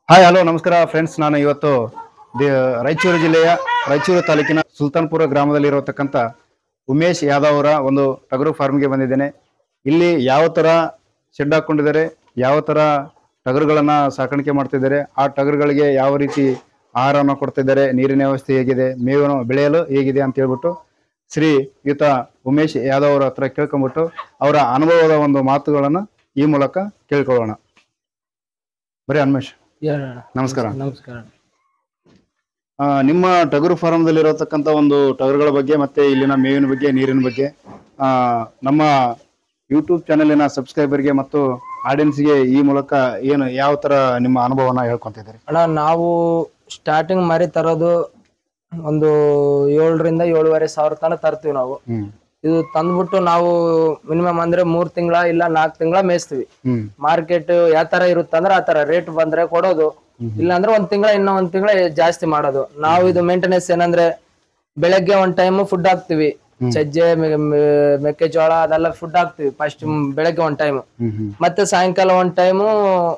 Hi hello ನಮಸ್ಕಾರ friends ನಾನು ಇವತ್ತು ದಿ- ರಾಯಚೂರು ಜಿಲ್ಲೆಯ ರಾಯಚೂರು ತಾಲೂಕಿನ ಸುಲ್ತಾನ್ಪುರ ಗ್ರಾಮದಲ್ಲಿರತಕ್ಕಂಥ ಉಮೇಶ್ ಯಾದವ್ ಅವರ ಒಂದು ಟಗರು ಫಾರ್ಮ್ಗೆ ಬಂದಿದ್ದೇನೆ ಇಲ್ಲಿ ಯಾವ ಥರ ಶೆಡ್ ಹಾಕೊಂಡಿದ್ದಾರೆ ಯಾವ ಥರ ಟಗರುಗಳನ್ನ ಸಾಕಾಣಿಕೆ ಮಾಡ್ತಿದ್ದಾರೆ ಆ ಟಗರುಗಳಿಗೆ ಯಾವ ರೀತಿ ಆಹಾರವನ್ನು ಕೊಡ್ತಿದ್ದಾರೆ ನೀರಿನ ವ್ಯವಸ್ಥೆ ಹೇಗಿದೆ ಮೇವನ್ನು ಬೆಳೆಯಲು ಹೇಗಿದೆ ಅಂತ ಹೇಳ್ಬಿಟ್ಟು ಶ್ರೀ ಯುತ ಉಮೇಶ್ ಯಾದವ್ ಅವರ ಹತ್ರ ಕೇಳ್ಕೊಂಬಿಟ್ಟು ಅವರ ಅನುಭವದ ಒಂದು ಮಾತುಗಳನ್ನು ಈ ಮೂಲಕ ಕೇಳ್ಕೊಳ್ಳೋಣ ಬರೀ ಅನ್ಮೇಶ್ ಹೇಳೋಣ ನಮಸ್ಕಾರ ನಮಸ್ಕಾರ ಆ, ನಿಮ್ಮ ಟಗರು ಫಾರಂದಲ್ಲಿ ಇರತಕ್ಕಂತ ಒಂದು ಟಗರುಗಳ ಬಗ್ಗೆ ಮತ್ತೆ ಇಲ್ಲಿನ ಮೇವಿನ ಬಗ್ಗೆ ನೀರಿನ ಬಗ್ಗೆ ಆ, ನಮ್ಮ ಯೂಟ್ಯೂಬ್ ಚಾನೆಲಿನ ಸಬ್ಸ್ಕ್ರೈಬರ್ಗೆ ಮತ್ತು ಆಡಿಯನ್ಸ್ಗೆ ಈ ಮೂಲಕ ಏನು ಯಾವ ತರ ನಿಮ್ಮ ಅನುಭವನ ಹೇಳ್ಕೊಂತಿದ್ದೀರಿ ಅಣ್ಣ ನಾವು ಸ್ಟಾರ್ಟಿಂಗ್ ಮರಿ ತರೋದು ಒಂದು ಏಳರಿಂದ ಏಳುವರೆ ಸಾವಿರ ತನಕ ತರ್ತೀವಿ ನಾವು ಹ್ಮ್ ಇದು ತಂದ್ಬಿಟ್ಟು ನಾವು ಮಿನಿಮಮ್ ಅಂದ್ರೆ ಮೂರ್ ತಿಂಗಳ ಇಲ್ಲ ನಾಲ್ಕು ತಿಂಗಳ ಮೇಯಿಸ್ತೀವಿ ಹ್ಮ್ ಮಾರ್ಕೆಟ್ ಯಾವ ತರ ಇರುತ್ತಂದ್ರೆ ಆ ತರ ರೇಟ್ ಬಂದ್ರೆ ಕೊಡೋದು ಇಲ್ಲ ಅಂದ್ರೆ ಒಂದ್ ತಿಂಗಳ ಇನ್ನೂ ಒಂದ್ ತಿಂಗಳ ಜಾಸ್ತಿ ಮಾಡೋದು ನಾವು ಇದು ಮೇಂಟೆನೆನ್ಸ್ ಏನಂದ್ರೆ ಬೆಳಗ್ಗೆ ಒಂದ್ ಟೈಮ್ ಫುಡ್ ಹಾಕ್ತಿವಿ ಸಜ್ಜೆ ಮೆ- ಮೆ- ಮೆಕ್ಕೆಜೋಳ ಅದೆಲ್ಲ ಫುಡ್ ಹಾಕ್ತಿವಿ ಫಸ್ಟ್ ಬೆಳಗ್ಗೆ ಒಂದ್ ಟೈಮ್ ಹ್ಮ್ ಹ್ಮ್ ಮತ್ತೆ ಸಾಯಂಕಾಲ ಒಂದ್ ಟೈಮು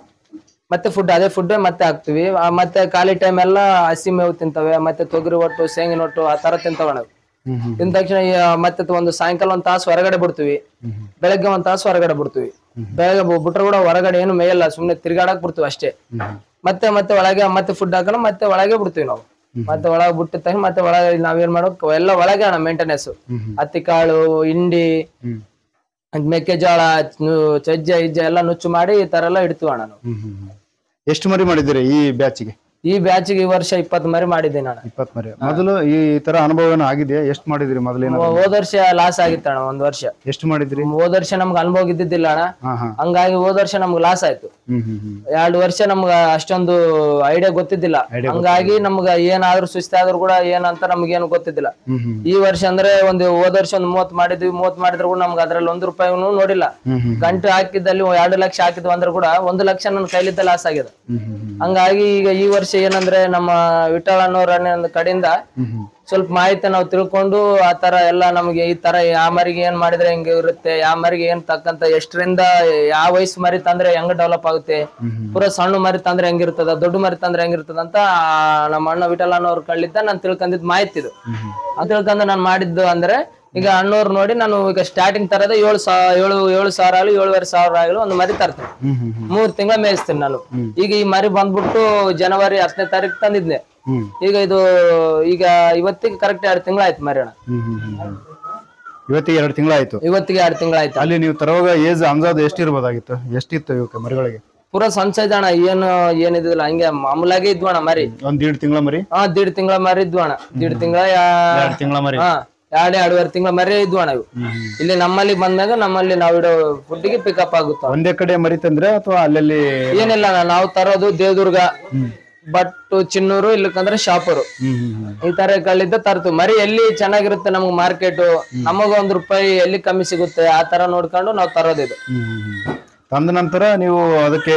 ಮತ್ತೆ ಫುಡ್ ಅದೇ ಫುಡ್ ಮತ್ತೆ ಹಾಕ್ತಿವಿ ಆ ಮತ್ತೆ ಖಾಲಿ ಟೈಮ್ ಎಲ್ಲ ಹಸಿ ಮೇವು ತಿಂತವೆ ಮತ್ತೆ ತೊಗರಿ ಒಟ್ಟು ಶೇಂಗಿನ ಒಟ್ಟು ಆ ತರ ತಿಂತವೆ ನಾವು ಹ್ಮ್ ಹ್ಮ್ ತಿಂದ ತಕ್ಷಣ ಈ, ಆ, ಮತ್ತೆ ಒಂದು ಸಾಯಂಕಾಲ ಒಂದ್ ತಾಸು ಹೊರಗಡೆ ಬಿಡ್ತೀವಿ ಬೆಳಗ್ಗೆ ಒಂದ್ ತಾಸು ಹೊರಗಡೆ ಬಿಡ್ತೀವಿ ಬೆಳಗ್ಗೆ ಬು- ಬಿಟ್ರೆ ಕೂಡ ಹೊರಗಡೆ ಏನು ಮೇಯಲ್ಲ ಸುಮ್ನೆ ತಿರ್ಗಾಡಕ್ ಬಿಡ್ತೀವಿ ಅಷ್ಟೇ ಮತ್ತೆ ಮತ್ತೆ ಒಳಗೆ ಮತ್ತೆ ಫುಡ್ ಹಾಕೋಣ ಮತ್ತೆ ಒಳಗೆ ಬಿಡ್ತೀವಿ ನಾವು ಮತ್ತೆ ಒಳಗೆ ಬಿಟ್ಟಿದ ತಕ್ಷಣ ಮತ್ತೆ ಒಳಗೆ ನಾವೇನ್ ಮಾಡೋದು ಎಲ್ಲ ಒಳಗೆ ಅಣ್ಣ ಮೇಂಟೆನೆನ್ಸ್ ಹತ್ತಿ ಕಾಳು ಹಿಂಡಿ ಹ್ಮ್ ಅದ್ ಮೆಕ್ಕೆಜೋಳ ನು- ಸಜ್ಜೆ ಇಜ್ಜೆ ಎಲ್ಲ ನುಚ್ಚು ಮಾಡಿ ಈ ತರ ಎಲ್ಲ ಇಡ್ತೀವಿ ಅಣ್ಣ ನಾವು ಹ್ಮ್ ಹ್ಮ್ ಹ್ಮ್. ಎಷ್ಟು ಮರಿ ಮಾಡಿದ್ದೀರಿ ಈ ಬ್ಯಾಚಿಗೆ ಈ ಬ್ಯಾಚಿಗೆ ಈ ವರ್ಷ ಇಪ್ಪತ್ ಮರಿ ಮಾಡಿದ್ದೀನಿ ಅಣ್ಣ ಇಪ್ಪತ್ ಮರಿ ಮೊದಲು ಈ ತರ ಅನುಭವ ಏನೋ ಆಗಿದೆಯಾ ಎಷ್ಟು ಮಾಡಿದ್ರಿ ಮೊದಲೇನ ಹೋದ ವರ್ಷ ಲಾಸ್ ಆಗಿತ್ತು ಅಣ್ಣ ಒಂದ್ ವರ್ಷ ಎಷ್ಟು ಮಾಡಿದ್ರಿ ಹೋದ ವರ್ಷ ನಮ್ಗೆ ಅನುಭವ ಇದ್ದಿದ್ದಿಲ್ಲ ಅಣ್ಣ ಹಾ ಹಾ ಹಂಗಾಗಿ ಹೋದ ವರ್ಷ ನಮ್ಗೆ ಲಾಸ್ ಆಯ್ತು ಹ್ಮ್ ಹ್ಮ್ ಹ್ಮ್ ಎರಡು ವರ್ಷ ನಮ್ಗ ಅಷ್ಟೊಂದು ಐಡಿಯಾ ಗೊತ್ತಿದ್ದಿಲ್ಲ Idea ಹಂಗಾಗಿ ನಮ್ಗ ಏನಾದ್ರೂ ಸುಸ್ತಾದ್ರೂ ಕೂಡ ಏನಂತ ನಮ್ಗೇನು ಗೊತ್ತಿದ್ದಿಲ್ಲ ಹ್ಮ್ ಹ್ಮ್ ಈ ವರ್ಷ ಅಂದ್ರೆ ಒಂದು ಹೋದ ವರ್ಷ ಒಂದು ಮೂವತ್ ಮಾಡಿದ್ವಿ ಮೂವತ್ ಮಾಡಿದ್ರು ಕೂಡ ನಮ್ಗೆ ಅದ್ರಲ್ಲಿ ಒಂದು ರೂಪಾಯಿನೂ ನೋಡಿಲ್ಲ ಹ್ಮ್ ಹ್ಮ್ ಗಂಟು ಹಾಕಿದ್ದಲ್ಲಿ ಎರಡು ಲಕ್ಷ ಹಾಕಿದ್ವು ಅಂದ್ರೆ ಕೂಡ ಒಂದು ಲಕ್ಷ ನನ್ನ ಕೈಲಿದ್ದ ಲಾಸ್ ಆಗಿದೆ ಹ್ಮ್ ಹ್ಮ್ ಹ್ಮ್ ಹಂಗಾಗಿ ಈಗ ಈ ವರ್ಷ ಏನಂದ್ರೆ ನಮ್ಮ ವಿಠಲ್ ಅನ್ನೋರ ಕಡೆಯಿಂದ ಹ್ಮ್ ಹ್ಮ್ ಸ್ವಲ್ಪ ಮಾಹಿತಿ ನಾವು ತಿಳ್ಕೊಂಡು ಆ ತರ ಎಲ್ಲ ನಮಗೆ ಈ ತರ ಯಾವ ಮರಿಗೆ ಏನ್ ಮಾಡಿದ್ರೆ ಹೆಂಗೆ ಇರುತ್ತೆ ಯಾವ ಮರಿಗೆ ಏನ್ ತಕ್ಕಂತ ಎಷ್ಟರಿಂದ ಯಾವ ವಯಸ್ಸು ಮರಿ ತಂದ್ರೆ ಹೆಂಗ್ ಡೆವಲಪ್ ಆಗುತ್ತೆ ಪೂರ ಸಣ್ಣ ಮರಿ ತಂದ್ರೆ ಹೆಂಗಿರ್ತದ ದೊಡ್ಡ ಮರಿ ತಂದ್ರೆ ಹೆಂಗಿರ್ತದ ಅಂತ ಆ, ನಮ್ಮ ಅಣ್ಣ ವಿಠಲ್ ಅನ್ನೋರ್ ಕಳ್ಳಿದ್ದ ನಾನು ತಿಳ್ಕೊಂಡಿದ್ ಮಾಹಿತಿ ಇದು ಅದ್ ತಿಳ್ಕೊಂಡು ನಾನು ಮಾಡಿದ್ದು ಅಂದ್ರೆ ಈಗ ಅಣ್ಣವ್ರು ನೋಡಿ ನಾನು ಈಗ ಸ್ಟಾರ್ಟಿಂಗ್ ತರದ ಏಳು ಸಾವಿರ ಏಳು ಏಳು ಸಾವಿರ ಆಗಲಿ ಏಳುವರೆ ಸಾವಿರ ಆಗಲಿ ಒಂದು ಮರಿ ತರ್ತೀನಿ ಹ್ಮ್ ಹ್ಮ್ ಹ್ಮ್ ಮೂರ್ ತಿಂಗಳ ಮೇಯಿಸ್ತೀನಿ ನಾನು ಈಗ ಈ ಮರಿ ಬಂದ್ಬಿಟ್ಟು ಜನವರಿ ಹತ್ತನೇ ತಾರೀಕು ತಂದಿದ್ನೆ ಹ್ಮ್ ಈಗ ಇದು ಈಗ ಇವತ್ತಿಗೆ ಕರೆಕ್ಟ್ ಎರಡು ತಿಂಗಳಾಯ್ತು ಮರಿ ಅಣ್ಣ ಹ್ಮ್ ಹ್ಮ್ ಹ್ಮ್ ಹ್ಮ್. ಇವತ್ತಿಗೆ ಎರಡು ತಿಂಗಳಾಯ್ತು ಇವತ್ತಿಗೆ ಎರಡು ತಿಂಗಳಾಯ್ತು ಅಲ್ಲಿ ನೀವು ತರುವಾಗ ಏಜ್ ಅಂದಾಜು ಎಷ್ಟು ಇರ್ಬೋದಾಗಿತ್ತು ಎಷ್ಟಿತ್ತು ಇವಕ್ಕೆ ಮರಿಗಳಿಗೆ ಪೂರಾ ಸಣ್ಣ ಸೈಜ್ ಅಣ್ಣ ಏನು ಏನಿದಿಲ್ಲ ಹಂಗೆ ಮಾಮೂಲಾಗಿ ಇದ್ವು ಅಣ್ಣ ಮರಿ ಒಂದ್ ದೀಡ್ ತಿಂಗಳ ಮರಿ ಹಾ ದೀಡ್ ತಿಂಗಳ ಮರಿ ಇದ್ವು ಅಣ್ಣ ದೀಡ್ ತಿಂಗಳ ಎರಡು ತಿಂಗಳ ಮರಿ ಹಾ ಎರಡು ಎರಡುವರೆ ತಿಂಗಳ ಮರಿ ಇದ್ವು ಅಣ್ಣ ಇವು ಇಲ್ಲಿ ನಮ್ಮಲ್ಲಿ ಬಂದಾಗ ನಮ್ಮಲ್ಲಿ ನಾವು ಇಡೋ ಫುಡ್ಡಿಗೆ ಪಿಕಪ್ ಆಗುತ್ತ ಒಂದೇ ಕಡೆ ಮರಿ ತಂದ್ರೆ ಅಥವಾ ಅಲ್ಲಲ್ಲಿ ಏನಿಲ್ಲ ಅಣ್ಣ ನಾವು ತರೋದು ದೇವದುರ್ಗ ಬಟ್ಟು ಚಿನ್ನೂರು ಇಲ್ಲಕಂದ್ರೆ ಶಾಪುರು ಹ್ಮ್ ಹ್ಮ್ ಹ್ಮ್ ಈ ತರ ಕಳ್ಳಿದ್ದ ತರ್ತು ಮರಿ ಎಲ್ಲಿ ಚೆನ್ನಾಗಿರುತ್ತೆ ನಮ್ಗೆ ಮಾರ್ಕೆಟ್ ನಮಗ ಒಂದ್ ರೂಪಾಯಿ ಎಲ್ಲಿ ಕಮ್ಮಿ ಸಿಗುತ್ತೆ ಆ ತರ ನೋಡ್ಕೊಂಡು ನಾವು ತರೋದಿದು ಹ್ಮ್ ಹ್ಮ್ ಹ್ಮ್. ತಂದ ನಂತರ ನೀವು ಅದಕ್ಕೆ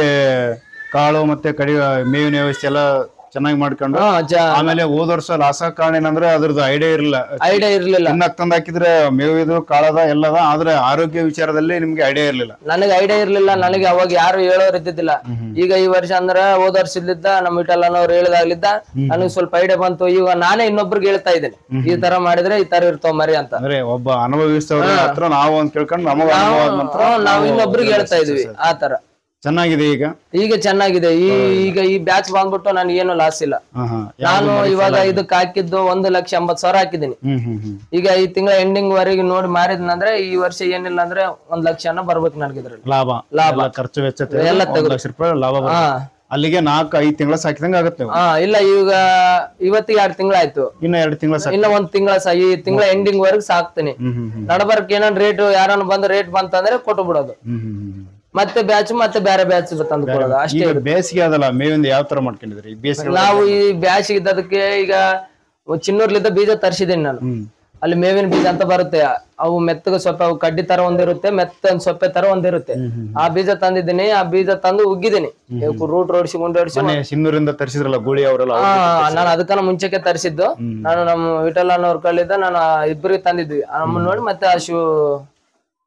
ಕಾಳು ಮತ್ತೆ ಕಡಿ ಮೇವಿನ ವ್ಯವಸ್ಥೆ ಎಲ್ಲ ಚೆನ್ನಾಗಿ ಮಾಡ್ಕೊಂಡು ಹಾ ಜ ಆಮೇಲೆ ಹೋದ ವರ್ಷ ಲಾಸ ಕಾರಣ ಏನಂದ್ರೆ ಅದ್ರದ್ದು ಐಡಿಯಾ ಇರಲಿಲ್ಲ ಐಡಿಯಾ ಇರ್ಲಿಲ್ಲ ತಿನ್ನಕ್ ತಂದ್ ಹಾಕಿದ್ರೆ ಮೇವು ಇದು ಕಾಳದ ಎಲ್ಲದ ಆದ್ರೆ ಆರೋಗ್ಯ ವಿಚಾರದಲ್ಲಿ ನಿಮ್ಗೆ ಐಡಿಯಾ ಇರ್ಲಿಲ್ಲ ನನಗೆ ಐಡಿಯಾ ಇರ್ಲಿಲ್ಲ ನನಗೆ ಅವಾಗ ಯಾರು ಹೇಳೋರು ಇದ್ದಿದ್ದಿಲ್ಲ ಈಗ ಈ ವರ್ಷ ಅಂದ್ರೆ ಹೋದ ವರ್ಷ ಇಲ್ಲಿದ್ದ ನಮ್ಮ ಇಟಲ್ಲನವ್ರು ಹೇಳಿದಾಗ್ಲಿದ್ದ ನನಗೆ ಸ್ವಲ್ಪ ಐಡಿಯಾ ಬಂತು ಈಗ ನಾನೇ ಇನ್ನೊಬ್ರಿಗೆ ಹೇಳ್ತಾ ಇದ್ದೇನೆ ಈ ತರ ಮಾಡಿದ್ರೆ ಈ ತರ ಇರ್ತಾವ ಮರಿ ಅಂತ ಅಂದ್ರೆ ಒಬ್ಬ ಅನುಭವಿಸ್ತವ್ರ ಹತ್ರ ನಾವು ಅಂತ ಕೇಳ್ಕೊಂಡು ನಮಗ ಅನುಭವ ಆದ ನಂತರ ಹ್ಮ್, ನಾವು ಇನ್ನೊಬ್ರಿಗೆ ಹೇಳ್ತಾ ಇದ್ವಿ ಆ ತರ ಚೆನ್ನಾಗಿದೆ ಈಗ ಈಗ ಚೆನ್ನಾಗಿದೆ ಈ ಈಗ ಈ ಬ್ಯಾಚ್ ಬಂದ್ಬಿಟ್ಟು ನನಗೆ ಏನು ಲಾಸ್ ಇಲ್ಲ ಹಾ ಹಾ ನಾನು ಇವಾಗ ಇದಕ್ಕೆ ಹಾಕಿದ್ದು ಒಂದು ಲಕ್ಷ ಎಂಬತ್ ಸಾವಿರ ಹಾಕಿದ್ದೀನಿ ಹ್ಮ್ ಹ್ಮ್ ಹ್ಮ್ ಈಗ ಈ ತಿಂಗಳ ಎಂಡಿಂಗ್ ವರೆಗೆ ನೋಡಿ ಮಾರಿದ್ನಂದ್ರೆ ಈ ವರ್ಷ ಏನಿಲ್ಲ ಅಂದ್ರೆ ಒಂದ್ ಲಕ್ಷನ ಬರ್ಬೇಕು ನನಗಿದ್ರಲ್ಲಿ ಲಾಭ ಲಾಭ. ಎಲ್ಲ ಖರ್ಚು ವೆಚ್ಚ ತೆಗೆದು ಎಲ್ಲ ಒಂದ್ ಲಕ್ಷ ರೂಪಾಯಿ ಲಾಭ ಬರುತ್ತೆ. ಹಾ ಅಲ್ಲಿಗೆ ನಾಲ್ಕು ಐದು ತಿಂಗಳ ಸಾಕಿದಂಗ ಆಗತ್ತೆ ನೀವು. ಹಾ ಇಲ್ಲ ಈಗ ಇವತ್ತಿಗೆ ಎರಡು ತಿಂಗಳಾಯ್ತು ಇನ್ನ ಎರಡು ತಿಂಗಳ ಸಾಕಿ ಇನ್ನ ಒಂದ್ ತಿಂಗಳ ಸ ಈ ತಿಂಗಳ ಎಂಡಿಂಗ್ ವರೆಗೆ ಸಾಕ್ತೀನಿ ಹ್ಮ್ ಹ್ಮ್ ಹ್ಮ್ ನಡಬರ್ಕ್ ಏನಾನ್ ರೇಟ್ ಯಾರನ್ನ ಬಂದ್ ರೇಟ್ ಬಂತಂದ್ರೆ ಕೊಟ್ಟು ಬಿಡೋದು ಹ್ಮ್ ಹ್ಮ್ ಹ್ಮ್ ಮತ್ತೆ ಬ್ಯಾಚ್ ಮತ್ತೆ ಬೇರೆ ಬ್ಯಾಚ್ ತಂದು ಕೊಡೋದು ಅಷ್ಟೇ ಈಗ ಬೇಸಿಗೆ ಅದಲ್ಲ ಮೇವಿಂದ ಯಾವ ತರ ಮಾಡ್ಕೊಂಡಿದ್ರಿ ಈ ಬೇಸಿಗೆ ನಾವು ಈ ಬ್ಯಾಚ್ ಇದ್ದದಕ್ಕೆ ಈಗ ಚಿನ್ನೂರ್ಲಿದ್ದ ಬೀಜ ತರಿಸಿದ್ದೀನಿ ನಾನು ಹ್ಮ್ ಅಲ್ಲಿ ಮೇವಿನ ಬೀಜ ಅಂತ ಬರುತ್ತೆ ಅವು ಮೆತ್ತಗ ಸೊಪ್ಪೆ ಅವು ಕಡ್ಡಿ ತರ ಒಂದಿರುತ್ತೆ ಮೆತ್ತ ಸೊಪ್ಪೆ ತರ ಒಂದಿರುತ್ತೆ ಆ ಬೀಜ ತಂದಿದ್ದೀನಿ ಆ ಬೀಜ ತಂದು ಉಗ್ಗಿದ್ದೀನಿ ರೂಟ್ ರೋಡ್ಸಿ ಗುಂಡೋಡ್ಸಿ ಮೊನ್ನೆ ಸಿನ್ನೂರಿಂದ ತರಿಸಿದ್ರಲ್ಲ ಗೂಳಿ ಅವರೆಲ್ಲ ಹಾ ನಾನು ಅದಕ್ಕನ ಮುಂಚೆಗೆ ತರಿಸಿದ್ದು ನಾನು ನಮ್ಮ ವಿಠಲ್ ಅನ್ನೋರ್ ಕಳ್ಳಿದ್ದ ನಾನು ಇಬ್ಬರಿಗೆ ತಂದಿದ್ವಿ ನಮ್ಮ ನೋಡಿ ಮತ್ತೆ ಆ ಶೂ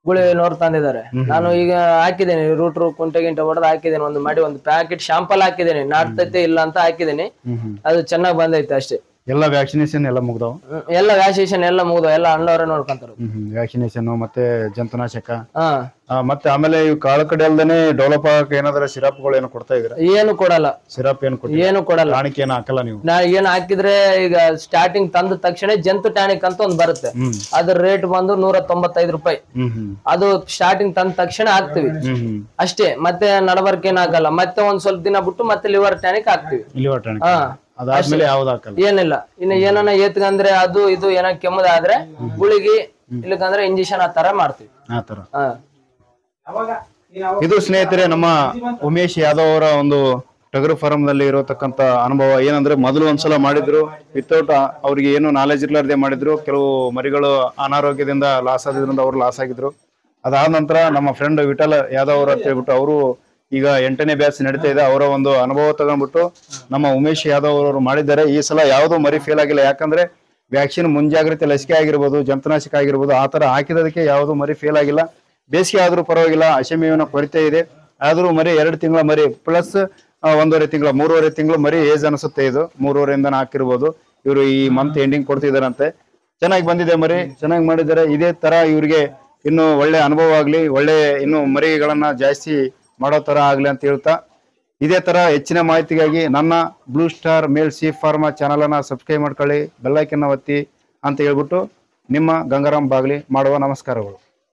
ಗುಳಿ ನೋರ್ ತಂದಿದ್ದಾರೆ ನಾನು ಈಗ ಹಾಕಿದ್ದೇನೆ ರೂಟ್ ಕುಂಟೆ ಗಿಂಟೆ ಹೊಡೆದು ಹಾಕಿದ್ದೇನೆ ಒಂದು ಮಾಡಿ ಒಂದು ಪ್ಯಾಕೆಟ್ ಶಾಂಪಲ್ ಹಾಕಿದ್ದೇನೆ ನಾಡ್ತೈತೆ ಇಲ್ಲ ಅಂತ ಹಾಕಿದ್ದೇನೆ ಹ್ಮ್ ಹ್ಮ್ ಅದು ಚೆನ್ನಾಗಿ ಬಂದೈತೆ ಅಷ್ಟೇ ಎಲ್ಲ ವ್ಯಾಕ್ಸಿನೇಷನ್ ಎಲ್ಲ ಮುಗ್ದಾವ ಹ್ಮ್. ಎಲ್ಲ ವ್ಯಾಕ್ಸಿನೇಷನ್ ಎಲ್ಲ ಮುಗ್ದು ಎಲ್ಲ ಅಣ್ಣವರೇ ನೋಡ್ಕೊಂತಾರ ಹ್ಮ್ ಹ್ಮ್ ವ್ಯಾಕ್ಸಿನೇಷನ್ ಮತ್ತೆ ಜಂತುನಾಶಕ ಹಾ ಆ, ಮತ್ತೆ ಆಮೇಲೆ ಇವು ಕಾಳು ಕಡೆ ಅಲ್ದೇನೆ ಡೆವಲಪ್ ಆಗಕ್ಕೆ ಏನಾದ್ರ ಸಿರಪ್ಗಳು ಏನೋ ಕೊಡ್ತಾ ಇದ್ರ ಏನು ಕೊಡಲ್ಲ ಸಿರಪ್ ಏನು ಕೊಡ್ತೀವಿ ಏನು ಕೊಡಲ್ಲ ಟಾಣಿಕ್ ಏನು ಹಾಕಲ್ಲ ನೀವು ನಾ ಏನ್ ಹಾಕಿದ್ರೆ ಈಗ ಸ್ಟಾರ್ಟಿಂಗ್ ತಂದ ತಕ್ಷಣ ಜಂತು ಟ್ಯಾನಿಕ್ ಅಂತ ಒಂದ್ ಬರುತ್ತೆ ಹ್ಮ್ ಅದ್ರ ರೇಟ್ ಬಂದು ನೂರ ತೊಂಬತ್ತೈದು ರೂಪಾಯಿ ಹ್ಮ್ ಹ್ಮ್ ಅದು ಸ್ಟಾರ್ಟಿಂಗ್ ತಂದ ತಕ್ಷಣ ಹಾಕ್ತಿವಿ ಹ್ಮ್ ಹ್ಮ್ ಅಷ್ಟೇ ಮತ್ತೆ ನಡಬರ್ಕ್ ಏನ್ ಹಾಕಲ್ಲ ಮತ್ತೆ ಒಂದ್ ಸ್ವಲ್ಪ ದಿನ ಬಿಟ್ಟು ಮತ್ತೆ ಲಿವರ್ ಟ್ಯಾನಿಕ್ ಹಾಕ್ತಿವಿ ಇಲ್ಲಿ ಟಾಣಿಕ್ ಹಾ ಅದಾದ್ಮೇಲೆ ಯಾವ್ದು ಹಾಕಲ್ಲ ಏನಿಲ್ಲ ಇನ್ನು ಏನನ ಏತ್ಕಂದ್ರೆ ಅದು ಇದು ಏನೋ ಕೆಮ್ಮದಾದ್ರೆ ಗುಳಿಗೆ ಇಲ್ಲಕಂದ್ರೆ ಇಂಜೆಕ್ಷನ್ ಆ ತರ ಮಾಡ್ತೀವಿ ಆ ತರ ಹಾ ಇದು ಸ್ನೇಹಿತರೆ ನಮ್ಮ ಉಮೇಶ್ ಯಾದವ್ ಅವರ ಒಂದು ಟಗರು ಫಾರಂ ನಲ್ಲಿ ಇರತಕ್ಕಂತ ಅನುಭವ ಏನಂದ್ರೆ ಮೊದಲು ಒಂದ್ಸಲ ಮಾಡಿದ್ರು ವಿತೌಟ್ ಅವ್ರಿಗೆ ಏನು ನಾಲೆಜ್ ಇರ್ಲಾರ್ದೆ ಮಾಡಿದ್ರು ಕೆಲವು ಮರಿಗಳು ಅನಾರೋಗ್ಯದಿಂದ ಲಾಸ್ ಆದ್ರಿಂದ ಅವ್ರು ಲಾಸ್ ಆಗಿದ್ರು ಅದಾದ ನಂತರ ನಮ್ಮ ಫ್ರೆಂಡ್ ವಿಠಲ್ ಯಾದವ್ ಅವರು ಅಂತ ಹೇಳ್ಬಿಟ್ಟು ಅವರು ಈಗ ಎಂಟನೇ ಬ್ಯಾಚ್ ನಡೀತಾ ಇದೆ ಅವರ ಒಂದು ಅನುಭವ ತಗೊಂಡ್ಬಿಟ್ಟು ನಮ್ಮ ಉಮೇಶ್ ಯಾದವ್ ಅವರು ಮಾಡಿದ್ದಾರೆ ಈ ಸಲ ಯಾವ್ದು ಮರಿ ಫೇಲ್ ಆಗಿಲ್ಲ ಯಾಕಂದ್ರೆ ವ್ಯಾಕ್ಸಿನ್ ಮುಂಜಾಗ್ರತೆ ಲಸಿಕೆ ಆಗಿರ್ಬೋದು ಜಂತುನಾಶಕ ಆಗಿರ್ಬೋದು ಆ ತರ ಹಾಕಿದದಕ್ಕೆ ಯಾವುದು ಮರಿ ಫೇಲ್ ಆಗಿಲ್ಲ ಬೇಸಿಗೆ ಆದ್ರೂ ಪರವಾಗಿಲ್ಲ ಹಸಿಮೇವಿನ ಕೊರತೆ ಇದೆ ಆದ್ರೂ ಮರಿ ಎರಡು ತಿಂಗಳ ಮರಿ ಪ್ಲಸ್ ಒಂದೂವರೆ ತಿಂಗಳ ಮೂರುವರೆ ತಿಂಗಳು ಮರಿ ಏಜ್ ಅನಿಸುತ್ತೆ ಇದು ಮೂರುವರೆಯಿಂದ ಹಾಕಿರ್ಬೋದು ಇವರು ಈ ಮಂತ್ ಎಂಡಿಂಗ್ ಕೊಡ್ತಿದಾರಂತೆ ಚೆನ್ನಾಗಿ ಬಂದಿದೆ ಮರಿ ಚೆನ್ನಾಗಿ ಮಾಡಿದ್ದಾರೆ ಇದೇ ತರ ಇವ್ರಿಗೆ ಇನ್ನು ಒಳ್ಳೆ ಅನುಭವ ಆಗ್ಲಿ ಒಳ್ಳೆ ಇನ್ನು ಮರಿಗಳನ್ನ ಜಾಸ್ತಿ ಮಾಡೋ ತರ ಆಗ್ಲಿ ಅಂತ ಹೇಳ್ತಾ ಇದೇ ತರ ಹೆಚ್ಚಿನ ಮಾಹಿತಿಗಾಗಿ ನನ್ನ ಬ್ಲೂ ಸ್ಟಾರ್ ಮೇಲ್ ಸಿ ಫಾರ್ಮಾ ಚಾನಲ್ ಅನ್ನ ಸಬ್ಸ್ಕ್ರೈಬ್ ಮಾಡ್ಕೊಳ್ಳಿ ಬೆಲ್ಲೈಕನ್ನ ಒತ್ತಿ ಅಂತ ಹೇಳ್ಬಿಟ್ಟು ನಿಮ್ಮ ಗಂಗಾರಾಮ್ ಬಾಗ್ಲಿ ಮಾಡುವ ನಮಸ್ಕಾರಗಳು